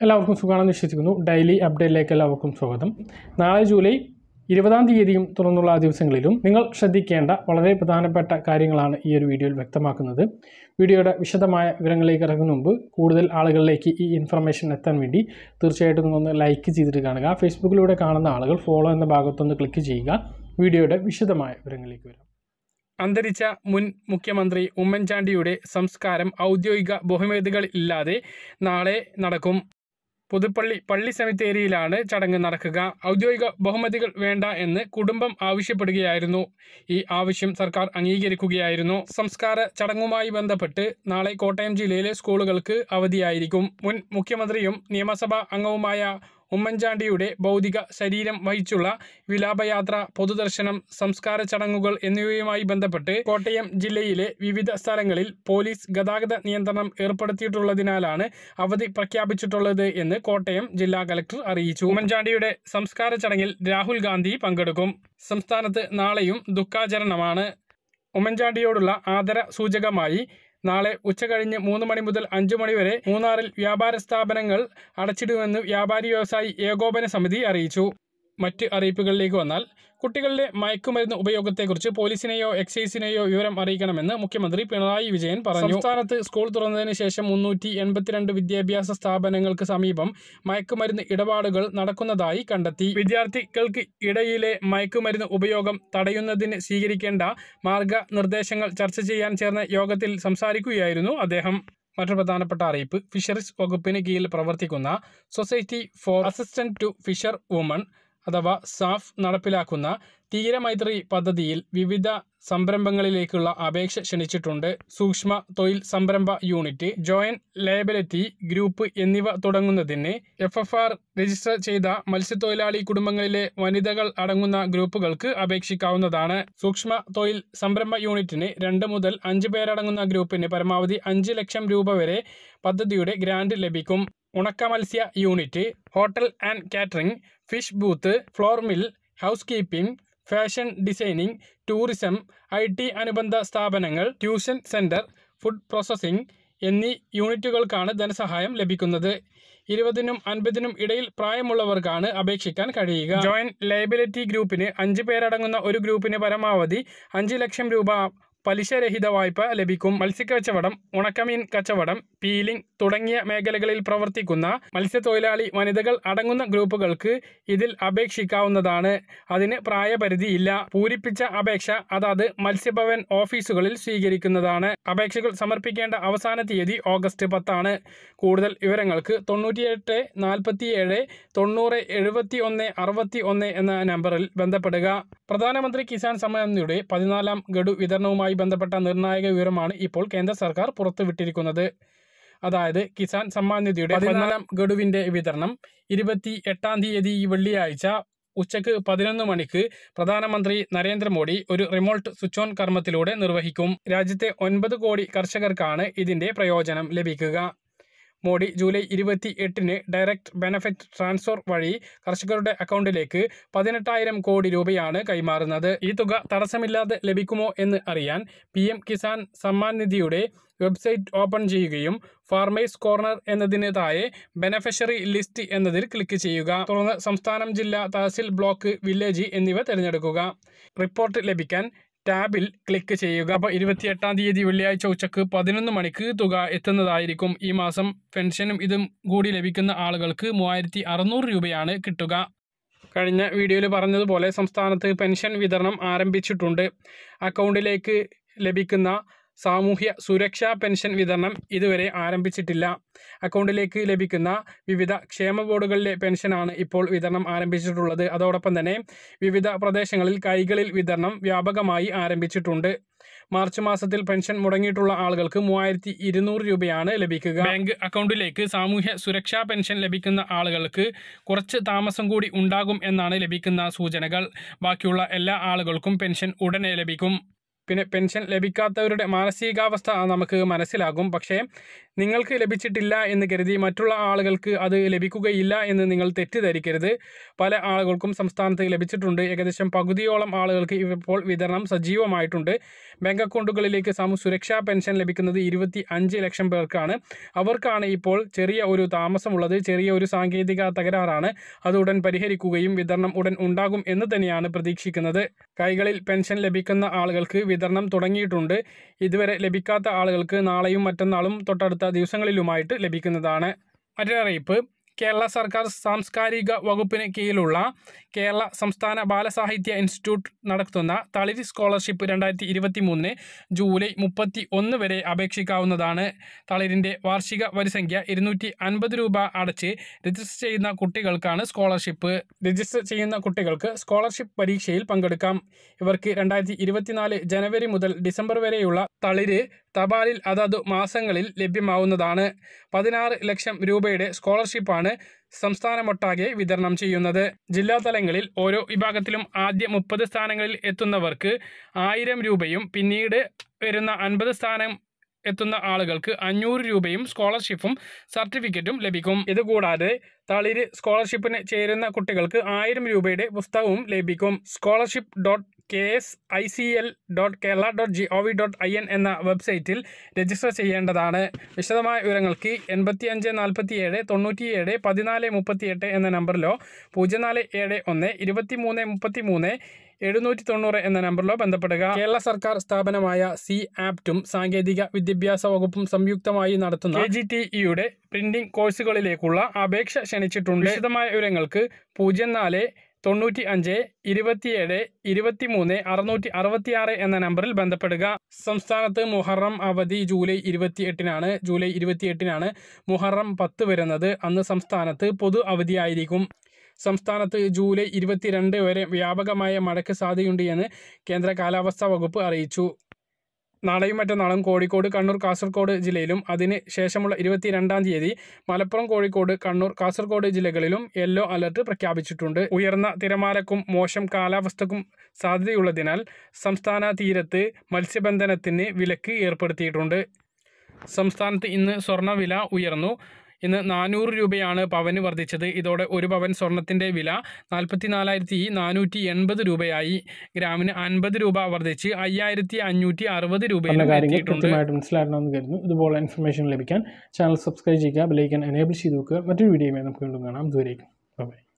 എല്ലാവർക്കും സുഖമാണെന്ന് വിശ്വസിക്കുന്നു ഡെയിലി അപ്ഡേറ്റിലേക്ക് എല്ലാവർക്കും സ്വാഗതം നാളെ ജൂലൈ ഇരുപതാം തീയതിയും തുടർന്നുള്ള ദിവസങ്ങളിലും നിങ്ങൾ ശ്രദ്ധിക്കേണ്ട വളരെ പ്രധാനപ്പെട്ട കാര്യങ്ങളാണ് ഈ ഒരു വീഡിയോയിൽ വ്യക്തമാക്കുന്നത് വീഡിയോയുടെ വിശദമായ വിവരങ്ങളിലേക്ക് ഇറങ്ങുന്ന മുമ്പ് കൂടുതൽ ആളുകളിലേക്ക് ഈ ഇൻഫർമേഷൻ എത്താൻ വേണ്ടി തീർച്ചയായിട്ടും നിങ്ങളൊന്ന് ലൈക്ക് ചെയ്തിട്ട് കാണുക ഫേസ്ബുക്കിലൂടെ കാണുന്ന ആളുകൾ ഫോളോ എന്ന ഭാഗത്തൊന്ന് ക്ലിക്ക് ചെയ്യുക വീഡിയോയുടെ വിശദമായ വിവരങ്ങളിലേക്ക് വരാം അന്തരിച്ച മുൻ മുഖ്യമന്ത്രി ഉമ്മൻചാണ്ടിയുടെ സംസ്കാരം ഔദ്യോഗിക ബഹുമതികൾ ഇല്ലാതെ നാളെ നടക്കും പുതുപ്പള്ളി പള്ളി സെമിത്തേരിയിലാണ് ചടങ്ങ് നടക്കുക ഔദ്യോഗിക ബഹുമതികൾ വേണ്ട എന്ന് കുടുംബം ആവശ്യപ്പെടുകയായിരുന്നു ഈ ആവശ്യം സർക്കാർ അംഗീകരിക്കുകയായിരുന്നു സംസ്കാര ചടങ്ങുമായി ബന്ധപ്പെട്ട് നാളെ കോട്ടയം ജില്ലയിലെ സ്കൂളുകൾക്ക് അവധിയായിരിക്കും മുൻ മുഖ്യമന്ത്രിയും നിയമസഭാ അംഗവുമായ ഉമ്മൻചാണ്ടിയുടെ ഭൗതിക ശരീരം വഹിച്ചുള്ള വിലാപയാത്ര പൊതുദർശനം സംസ്കാര ചടങ്ങുകൾ എന്നിവയുമായി ബന്ധപ്പെട്ട് കോട്ടയം ജില്ലയിലെ വിവിധ സ്ഥലങ്ങളിൽ പോലീസ് ഗതാഗത നിയന്ത്രണം ഏർപ്പെടുത്തിയിട്ടുള്ളതിനാലാണ് അവധി പ്രഖ്യാപിച്ചിട്ടുള്ളത് എന്ന് കോട്ടയം ജില്ലാ കലക്ടർ അറിയിച്ചു ഉമ്മൻചാണ്ടിയുടെ സംസ്കാര ചടങ്ങിൽ രാഹുൽ ഗാന്ധി പങ്കെടുക്കും സംസ്ഥാനത്ത് നാളെയും ദുഃഖാചരണമാണ് ഉമ്മൻചാണ്ടിയോടുള്ള ആദര സൂചകമായി നാളെ ഉച്ചകഴിഞ്ഞ് മൂന്ന് മണി മുതൽ അഞ്ചു മണി വരെ മൂന്നാറിൽ വ്യാപാര സ്ഥാപനങ്ങൾ അടച്ചിടുമെന്ന് വ്യാപാരി വ്യവസായി ഏകോപന സമിതി അറിയിച്ചു മറ്റ് അറിയിപ്പുകളിലേക്ക് വന്നാൽ കുട്ടികളിലെ മയക്കുമരുന്ന് ഉപയോഗത്തെക്കുറിച്ച് പോലീസിനെയോ എക്സൈസിനെയോ വിവരം അറിയിക്കണമെന്ന് മുഖ്യമന്ത്രി പിണറായി വിജയൻ പറഞ്ഞു സംസ്ഥാനത്ത് സ്കൂൾ തുറന്നതിന് ശേഷം മുന്നൂറ്റി എൺപത്തിരണ്ട് വിദ്യാഭ്യാസ സ്ഥാപനങ്ങൾക്ക് സമീപം മയക്കുമരുന്ന് ഇടപാടുകൾ നടക്കുന്നതായി കണ്ടെത്തി വിദ്യാർത്ഥികൾക്ക് ഇടയിലെ മയക്കുമരുന്ന് ഉപയോഗം തടയുന്നതിന് സ്വീകരിക്കേണ്ട മാർഗനിർദ്ദേശങ്ങൾ ചർച്ച ചെയ്യാൻ ചേർന്ന യോഗത്തിൽ സംസാരിക്കുകയായിരുന്നു അദ്ദേഹം മറ്റൊരു പ്രധാനപ്പെട്ട അറിയിപ്പ് ഫിഷറീസ് വകുപ്പിന് കീഴിൽ പ്രവർത്തിക്കുന്ന society for assistant to fisher woman അഥവാ സാഫ് നടപ്പിലാക്കുന്ന തീരമൈത്രി പദ്ധതിയിൽ വിവിധ സംരംഭങ്ങളിലേക്കുള്ള അപേക്ഷ ക്ഷണിച്ചിട്ടുണ്ട് സൂക്ഷ്മ തൊഴിൽ സംരംഭ യൂണിറ്റ് ജോയിന്റ് ലയബിലിറ്റി ഗ്രൂപ്പ് എന്നിവ തുടങ്ങുന്നതിന് എഫ് എഫ് ആർ രജിസ്റ്റർ ചെയ്ത മത്സ്യത്തൊഴിലാളി കുടുംബങ്ങളിലെ വനിതകൾ അടങ്ങുന്ന ഗ്രൂപ്പുകൾക്ക് അപേക്ഷിക്കാവുന്നതാണ് സൂക്ഷ്മ തൊഴിൽ സംരംഭ യൂണിറ്റിന് രണ്ട് മുതൽ അഞ്ച് പേരടങ്ങുന്ന ഗ്രൂപ്പിന് പരമാവധി അഞ്ച് ലക്ഷം രൂപ വരെ പദ്ധതിയുടെ ഗ്രാന്റ് ലഭിക്കും ഉണക്ക മത്സ്യ unit hotel and catering fish booth flour mill housekeeping fashion designing tourism I T അനുബന്ധ സ്ഥാപനങ്ങൾ ട്യൂഷൻ സെന്റർ ഫുഡ് പ്രോസസ്സിംഗ് എന്നീ യൂണിറ്റുകൾക്കാണ് ധനസഹായം ലഭിക്കുന്നത് ഇരുപതിനും അൻപതിനും ഇടയിൽ പ്രായമുള്ളവർക്കാണ് അപേക്ഷിക്കാൻ കഴിയുക ജോയിന്റ് ലയബിലിറ്റി ഗ്രൂപ്പിന് അഞ്ച് പേരടങ്ങുന്ന ഒരു ഗ്രൂപ്പിന് പരമാവധി അഞ്ച് ലക്ഷം രൂപ പലിശരഹിത വായ്പ ലഭിക്കും മത്സ്യക്കച്ചവടം ഉണക്കമീൻ കച്ചവടം പീലിംഗ് തുടങ്ങിയ മേഖലകളിൽ പ്രവർത്തിക്കുന്ന മത്സ്യത്തൊഴിലാളി വനിതകൾ അടങ്ങുന്ന ഗ്രൂപ്പുകൾക്ക് ഇതിൽ അപേക്ഷിക്കാവുന്നതാണ് അതിന് പ്രായപരിധിയില്ല പൂരിപ്പിച്ച അപേക്ഷ അതാത് മത്സ്യഭവൻ ഓഫീസുകളിൽ സ്വീകരിക്കുന്നതാണ് അപേക്ഷകൾ സമർപ്പിക്കേണ്ട അവസാന തീയതി ഓഗസ്റ്റ് പത്താണ് കൂടുതൽ വിവരങ്ങൾക്ക് തൊണ്ണൂറ്റിയെട്ട് നാൽപ്പത്തിയേഴ് തൊണ്ണൂറ് എഴുപത്തി ഒന്ന് അറുപത്തി ഒന്ന് എന്ന നമ്പറിൽ ബന്ധപ്പെടുക പ്രധാനമന്ത്രി കിസാൻ സമ്മാൻ നിധിയുടെ പതിനാലാം ഗഡു വിതരണവുമായി ബന്ധപ്പെട്ട നിർണായക വിവരമാണ് ഇപ്പോൾ കേന്ദ്ര സർക്കാർ പുറത്തുവിട്ടിരിക്കുന്നത് അതായത് കിസാൻ സമ്മാൻ നിധിയുടെ പതിനാലാം ഗഡുവിന്റെ വിതരണം ഇരുപത്തി എട്ടാം തീയതി വെള്ളിയാഴ്ച ഉച്ചയ്ക്ക് പതിനൊന്ന് മണിക്ക് പ്രധാനമന്ത്രി നരേന്ദ്രമോദി ഒരു റിമോട്ട് സ്വിച്ച് ഓൺ കർമ്മത്തിലൂടെ നിർവഹിക്കും രാജ്യത്തെ ഒൻപത് കോടി കർഷകർക്കാണ് ഇതിന്റെ പ്രയോജനം ലഭിക്കുക മോഡി ജൂലൈ ഇരുപത്തി എട്ടിന് ഡയറക്റ്റ് ബെനഫിറ്റ് ട്രാൻസ്ഫർ വഴി കർഷകരുടെ അക്കൗണ്ടിലേക്ക് പതിനെട്ടായിരം കോടി രൂപയാണ് കൈമാറുന്നത് ഈ തുക തടസ്സമില്ലാതെ ലഭിക്കുമോ എന്ന് അറിയാൻ പി എം കിസാൻ സമ്മാൻ നിധിയുടെ വെബ്സൈറ്റ് ഓപ്പൺ ചെയ്യുകയും ഫാർമേഴ്സ് കോർണർ എന്നതിന് താഴെ ബെനഫിഷ്യറി ലിസ്റ്റ് എന്നതിൽ ക്ലിക്ക് ചെയ്യുക തുടർന്ന് സംസ്ഥാനം ജില്ല തഹസിൽ ബ്ലോക്ക് വില്ലേജ് എന്നിവ തിരഞ്ഞെടുക്കുക റിപ്പോർട്ട് ലഭിക്കാൻ ടാബിൽ ക്ലിക്ക് ചെയ്യുക അപ്പോൾ ഇരുപത്തിയെട്ടാം തീയതി വെള്ളിയാഴ്ച ഉച്ചക്ക് പതിനൊന്ന് മണിക്ക് തുക എത്തുന്നതായിരിക്കും ഈ മാസം പെൻഷനും ഇതും കൂടി ലഭിക്കുന്ന ആളുകൾക്ക് മൂവായിരത്തി അറുന്നൂറ് രൂപയാണ് കിട്ടുക കഴിഞ്ഞ വീഡിയോയിൽ പറഞ്ഞതുപോലെ സംസ്ഥാനത്ത് പെൻഷൻ വിതരണം ആരംഭിച്ചിട്ടുണ്ട് അക്കൗണ്ടിലേക്ക് ലഭിക്കുന്ന സാമൂഹ്യ സുരക്ഷാ പെൻഷൻ വിതരണം ഇതുവരെ ആരംഭിച്ചിട്ടില്ല അക്കൗണ്ടിലേക്ക് ലഭിക്കുന്ന വിവിധ ക്ഷേമ ബോർഡുകളിലെ പെൻഷനാണ് ഇപ്പോൾ വിതരണം ആരംഭിച്ചിട്ടുള്ളത് അതോടൊപ്പം തന്നെ വിവിധ പ്രദേശങ്ങളിൽ കൈകളിൽ വിതരണം വ്യാപകമായി ആരംഭിച്ചിട്ടുണ്ട് മാർച്ച് മാസത്തിൽ പെൻഷൻ മുടങ്ങിയിട്ടുള്ള ആളുകൾക്ക് മൂവായിരത്തി ഇരുന്നൂറ് രൂപയാണ് ലഭിക്കുക ബാങ്ക് അക്കൗണ്ടിലേക്ക് സാമൂഹ്യ സുരക്ഷാ പെൻഷൻ ലഭിക്കുന്ന ആളുകൾക്ക് കുറച്ച് താമസം കൂടി ഉണ്ടാകും എന്നാണ് ലഭിക്കുന്ന സൂചനകൾ ബാക്കിയുള്ള എല്ലാ ആളുകൾക്കും പെൻഷൻ ഉടനെ ലഭിക്കും പിന്നെ പെൻഷൻ ലഭിക്കാത്തവരുടെ മാനസികാവസ്ഥ നമുക്ക് മനസ്സിലാകും പക്ഷേ നിങ്ങൾക്ക് ലഭിച്ചിട്ടില്ല എന്ന് കരുതി മറ്റുള്ള ആളുകൾക്ക് അത് ലഭിക്കുകയില്ല എന്ന് നിങ്ങൾ തെറ്റിദ്ധരിക്കരുത് പല ആളുകൾക്കും സംസ്ഥാനത്ത് ലഭിച്ചിട്ടുണ്ട് ഏകദേശം പകുതിയോളം ആളുകൾക്ക് ഇപ്പോൾ വിതരണം സജീവമായിട്ടുണ്ട് ബാങ്ക് അക്കൗണ്ടുകളിലേക്ക് സാമൂഹ്യ സുരക്ഷാ പെൻഷൻ ലഭിക്കുന്നത് ഇരുപത്തി അഞ്ച് ലക്ഷം പേർക്കാണ് അവർക്കാണ് ഇപ്പോൾ ചെറിയ ഒരു താമസമുള്ളത് ചെറിയ ഒരു സാങ്കേതിക തകരാറാണ് അത് ഉടൻ പരിഹരിക്കുകയും വിതരണം ഉടൻ ഉണ്ടാകും എന്ന് തന്നെയാണ് പ്രതീക്ഷിക്കുന്നത് കൈകളിൽ പെൻഷൻ ലഭിക്കുന്ന ആളുകൾക്ക് വിതരണം തുടങ്ങിയിട്ടുണ്ട് ഇതുവരെ ലഭിക്കാത്ത ആളുകൾക്ക് നാളെയും മറ്റന്നാളും തൊട്ടടുത്ത ദിവസങ്ങളിലുമായിട്ട് ലഭിക്കുന്നതാണ് മറ്റൊരറിയിപ്പ് കേരള സർക്കാർ സാംസ്കാരിക വകുപ്പിന് കീഴിലുള്ള കേരള സംസ്ഥാന ബാലസാഹിത്യ ഇൻസ്റ്റിറ്റ്യൂട്ട് നടത്തുന്ന തളിരി സ്കോളർഷിപ്പ് രണ്ടായിരത്തി ഇരുപത്തി മൂന്നിന് ജൂലൈ മുപ്പത്തി ഒന്ന് വരെ അപേക്ഷിക്കാവുന്നതാണ് തളിരിൻ്റെ വാർഷിക വരിസംഖ്യ ഇരുന്നൂറ്റി അൻപത് രൂപ അടച്ച് രജിസ്റ്റർ ചെയ്യുന്ന കുട്ടികൾക്കാണ് സ്കോളർഷിപ്പ് രജിസ്റ്റർ ചെയ്യുന്ന കുട്ടികൾക്ക് സ്കോളർഷിപ്പ് പരീക്ഷയിൽ പങ്കെടുക്കാം ഇവർക്ക് രണ്ടായിരത്തി ഇരുപത്തിനാല് ജനുവരി മുതൽ ഡിസംബർ വരെയുള്ള തളിര് തപാലിൽ അതത് മാസങ്ങളിൽ ലഭ്യമാവുന്നതാണ് പതിനാറ് ലക്ഷം രൂപയുടെ സ്കോളർഷിപ്പാണ് സംസ്ഥാനമൊട്ടാകെ വിതരണം ചെയ്യുന്നത് ജില്ലാ തലങ്ങളിൽ ഓരോ വിഭാഗത്തിലും ആദ്യ മുപ്പത് സ്ഥാനങ്ങളിൽ എത്തുന്നവർക്ക് ആയിരം രൂപയും പിന്നീട് വരുന്ന അൻപത് സ്ഥാനം എത്തുന്ന ആളുകൾക്ക് അഞ്ഞൂറ് രൂപയും സ്കോളർഷിപ്പും സർട്ടിഫിക്കറ്റും ലഭിക്കും ഇതുകൂടാതെ തളിര് സ്കോളർഷിപ്പിന് ചേരുന്ന കുട്ടികൾക്ക് ആയിരം രൂപയുടെ പുസ്തകവും ലഭിക്കും scholarship dot K S I C L dot Kerala dot G O V dot I N എന്ന വെബ്സൈറ്റിൽ രജിസ്റ്റർ ചെയ്യേണ്ടതാണ് വിശദമായ വിവരങ്ങൾക്ക് എൺപത്തി അഞ്ച് നാൽപ്പത്തി ഏഴ് തൊണ്ണൂറ്റി ഏഴ് പതിനാല് മുപ്പത്തി എട്ട് എന്ന നമ്പറിലോ പൂജ്യം നാല് ഏഴ് ഒന്ന് ഇരുപത്തി മൂന്ന് മുപ്പത്തി മൂന്ന് എഴുന്നൂറ്റി തൊണ്ണൂറ് എന്ന നമ്പറിലോ ബന്ധപ്പെടുക കേരള സർക്കാർ സ്ഥാപനമായ സി ആപ്റ്റും സാങ്കേതിക വിദ്യാഭ്യാസ വകുപ്പും സംയുക്തമായി നടത്തുന്ന കെ ജി ടി ഇയുടെ പ്രിന്റിംഗ് കോഴ്സുകളിലേക്കുള്ള അപേക്ഷ ക്ഷണിച്ചിട്ടുണ്ട് വിശദമായ വിവരങ്ങൾക്ക് പൂജ്യം നാല് തൊണ്ണൂറ്റി അഞ്ച് ഇരുപത്തിയേഴ് ഇരുപത്തിമൂന്ന് അറുന്നൂറ്റി അറുപത്തിയാറ് എന്ന നമ്പറിൽ ബന്ധപ്പെടുക സംസ്ഥാനത്ത് മുഹറം അവധി ജൂലൈ ഇരുപത്തി എട്ടിനാണ് ജൂലൈ ഇരുപത്തി എട്ടിനാണ് മുഹറം പത്ത് വരുന്നത് അന്ന് സംസ്ഥാനത്ത് പൊതു അവധിയായിരിക്കും സംസ്ഥാനത്ത് ജൂലൈ ഇരുപത്തിരണ്ട് വരെ വ്യാപകമായ മഴയ്ക്ക് സാധ്യതയുണ്ട് എന്ന് കേന്ദ്ര കാലാവസ്ഥാ വകുപ്പ് അറിയിച്ചു നാളെയും മറ്റന്നാളും കോഴിക്കോട് കണ്ണൂർ കാസർഗോഡ് ജില്ലയിലും അതിന് ശേഷമുള്ള ഇരുപത്തിരണ്ടാം തീയതി മലപ്പുറം കോഴിക്കോട് കണ്ണൂർ കാസർഗോഡ് ജില്ലകളിലും യെല്ലോ അലർട്ട് പ്രഖ്യാപിച്ചിട്ടുണ്ട് ഉയർന്ന തിരമാലക്കും മോശം കാലാവസ്ഥക്കും സാധ്യതയുള്ളതിനാൽ സംസ്ഥാന തീരത്ത് മത്സ്യബന്ധനത്തിന് വിലക്ക് ഏർപ്പെടുത്തിയിട്ടുണ്ട് സംസ്ഥാനത്ത് ഇന്ന് സ്വർണ്ണവില ഉയർന്നു ഇന്ന് നാനൂറ് രൂപയാണ് പവന് വർദ്ധിച്ചത് ഇതോടെ ഒരു പവൻ സ്വർണത്തിൻ്റെ വില നാൽപ്പത്തി നാലായിരത്തി നാനൂറ്റി എൺപത് രൂപയായി ഗ്രാമിന് അൻപത് രൂപ വർദ്ധിച്ച് അയ്യായിരത്തി അഞ്ഞൂറ്റി അറുപത് രൂപയിൽ കാര്യങ്ങൾ എത്തിയിട്ടുണ്ട് കൃത്യമായിട്ട് മനസ്സിലാക്കണമെന്ന് കരുതുന്നു ഇതുപോലെ ഇൻഫർമേഷൻ ലഭിക്കാൻ ചാനൽ സബ്സ്ക്രൈബ് ചെയ്യുക ബെലൈക്കൻ എനേബിൾ ചെയ്ത് വെക്കുക മറ്റൊരു വീഡിയോയുമായി നമുക്ക് വീണ്ടും കാണാം ദൂരേക്കും ബൈ